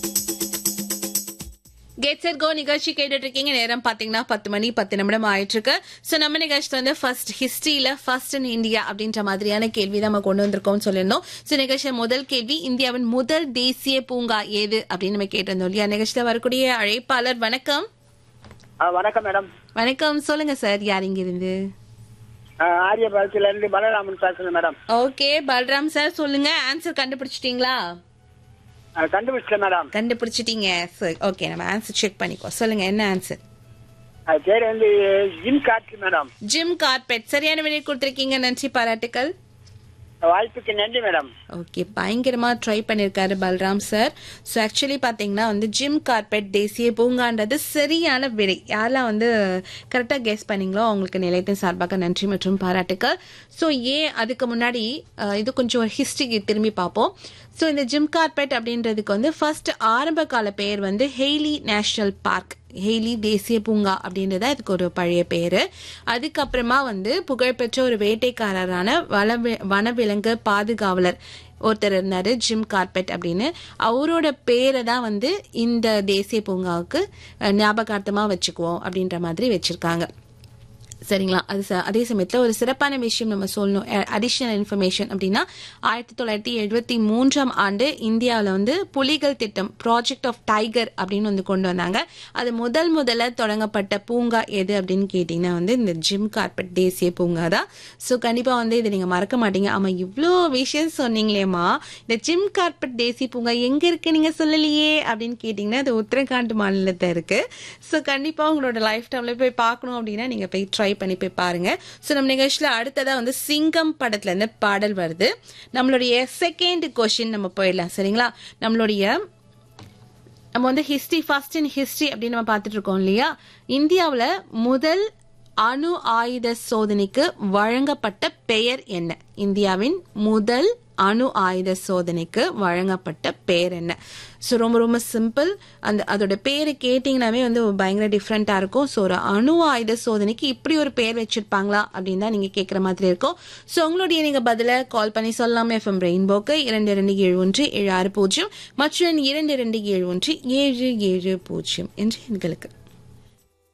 get set go நிகழ்ச்சி கேட்டுட்டு இருக்கீங்க நேரம் பாத்தீங்கன்னா பத்து மணி பத்து நிமிடம் ஆயிட்டு இருக்கு சோ நம்ம நிகழ்ச்சி வந்து ஃபர்ஸ்ட் ஹிஸ்டரியில ஃபர்ஸ்ட் இன் இந்தியா அப்படின்ற மாதிரியான கேள்வி தான் நம்ம கொண்டு வந்திருக்கோம்னு சொல்லியிருந்தோம் சோ நிகழ்ச்சியில முதல் கேள்வி இந்தியாவின் முதல் தேசிய பூங்கா ஏது அப்படின்னு நம்ம கேட்டிருந்தோம் இல்லையா நிகழ்ச்சியில வரக்கூடிய அழைப்பாளர் வணக்கம் ஆ, வணக்கம் மேடம் வணக்கம் சொல்லுங்க சார் யார் இங்க இருந்து ஆ, ஆரியபாளையத்துல இருந்து பலராமன் பேசுறேன் மேடம் ஓகே பல்ராம் சார் சொல்லுங்க ஆன்சர் கண்டுபிடிச்சிட்டீங்களா ஆ, கண்டுபிடிச்சிட்டேன் மேடம் கண்டுபிடிச்சிட்டீங்க சரி ஓகே நம்ம ஆன்சர் செக் பண்ணிக்கோ சொல்லுங்க என்ன ஆன்சர் அது பேர் வந்து ஜிம் காட்சி மேடம் ஜிம் கார்பெட் சரியான விடை கொடுத்திருக்கீங்க நன்றி பாராட்டுக்கள் வாய்ப்புக்கு நன்றி மேடம் ஓகே பயங்கரமா ட்ரை பண்ணிருக்காரு பல்ராம் சார் ஸோ ஆக்சுவலி பாத்தீங்கன்னா வந்து ஜிம் கார்பெட் தேசிய பூங்கான்றது சரியான விடை யாரெல்லாம் வந்து கரெக்டா கெஸ் பண்ணீங்களோ அவங்களுக்கு நிலையத்தின் சார்பாக நன்றி மற்றும் பாராட்டுக்கள் ஸோ ஏன் அதுக்கு முன்னாடி அஹ், இது கொஞ்சம் ஒரு ஹிஸ்டரிக்கு திரும்பி பார்ப்போம் ஸோ இந்த ஜிம் கார்பெட் அப்படின்றதுக்கு வந்து ஃபர்ஸ்ட் ஆரம்ப கால பெயர் வந்து ஹெய்லி நேஷனல் பார்க் ஹெய்லி தேசிய பூங்கா அப்படின்றது இதுக்கு ஒரு பழைய பேரு அதுக்கப்புறமா வந்து புகழ்பெற்ற ஒரு வேட்டைக்காரரான வனவி வனவிலங்கு பாதுகாவலர் ஒருத்தர் இருந்தாரு ஜிம் கார்பெட் அப்படின்னு அவரோட பேரை தான் வந்து இந்த தேசிய பூங்காவுக்கு அஹ், ஞாபகார்த்தமா வச்சுக்குவோம் அப்படின்ற மாதிரி வச்சிருக்காங்க சரிங்களா அது ச- அதே சமயத்தில் ஒரு சிறப்பான விஷயம் நம்ம சொல்லணும் அடிஷ்னல் இன்ஃபர்மேஷன் அப்படின்னா ஆயிரத்தி தொள்ளாயிரத்தி எழுபத்தி மூன்றாம் ஆண்டு இந்தியாவில் வந்து புலிகள் திட்டம் ப்ராஜெக்ட் ஆஃப் டைகர் அப்படின்னு வந்து கொண்டு வந்தாங்க அது முதல் முதல்ல தொடங்கப்பட்ட பூங்கா எது அப்படின்னு கேட்டிங்கன்னா வந்து இந்த ஜிம் கார்பெட் தேசிய பூங்கா தான் ஸோ கண்டிப்பாக வந்து இதை நீங்கள் மறக்க மாட்டீங்க ஆமாம் இவ்வளோ விஷயம் சொன்னீங்களேம்மா இந்த ஜிம் கார்பெட் தேசிய பூங்கா எங்கே இருக்கு நீங்கள் சொல்லலையே அப்படின்னு கேட்டிங்கன்னா அது உத்தரகாண்ட் மாநிலத்தில் இருக்கு ஸோ கண்டிப்பாக உங்களோட லைஃப் டைம்ல போய் பார்க்கணும் அப்படின்னா நீங்கள் போய் ட்ரை பண்ணி போய் பாருங்க ஸோ நம்ம நிகழ்ச்சியில் அடுத்ததாக வந்து சிங்கம் படத்துல இருந்து பாடல் வருது நம்மளுடைய செகண்ட் கொஷின் நம்ம போயிடலாம் சரிங்களா நம்மளுடைய நம்ம வந்து ஹிஸ்டரி ஃபர்ஸ்ட் இன் ஹிஸ்டரி அப்படின்னு நம்ம பார்த்துட்டு இருக்கோம் இல்லையா இந்தியாவில் முதல் அணு ஆயுத சோதனைக்கு வழங்கப்பட்ட பெயர் என்ன இந்தியாவின் முதல் அணு ஆயுத சோதனைக்கு வழங்கப்பட்ட பெயர் என்ன ஸோ ரொம்ப ரொம்ப சிம்பிள் அந்த அதோட பேரை கேட்டிங்கனாவே வந்து பயங்கர டிஃப்ரெண்ட்டாக இருக்கும் ஸோ ஒரு அணு ஆயுத சோதனைக்கு இப்படி ஒரு பேர் வச்சிருப்பாங்களா அப்படின்னு தான் நீங்கள் கேட்குற மாதிரி இருக்கும் ஸோ உங்களுடைய நீங்கள் பதிலை கால் பண்ணி சொல்லலாம் எஃப்எம் ரெயின்போக்கு இரண்டு இரண்டு ஏழு ஒன்று ஏழு ஆறு பூஜ்ஜியம் மற்றும் இரண்டு இரண்டு ஏழு ஒன்று ஏழு ஏழு பூஜ்ஜியம் என்று எண்களுக்கு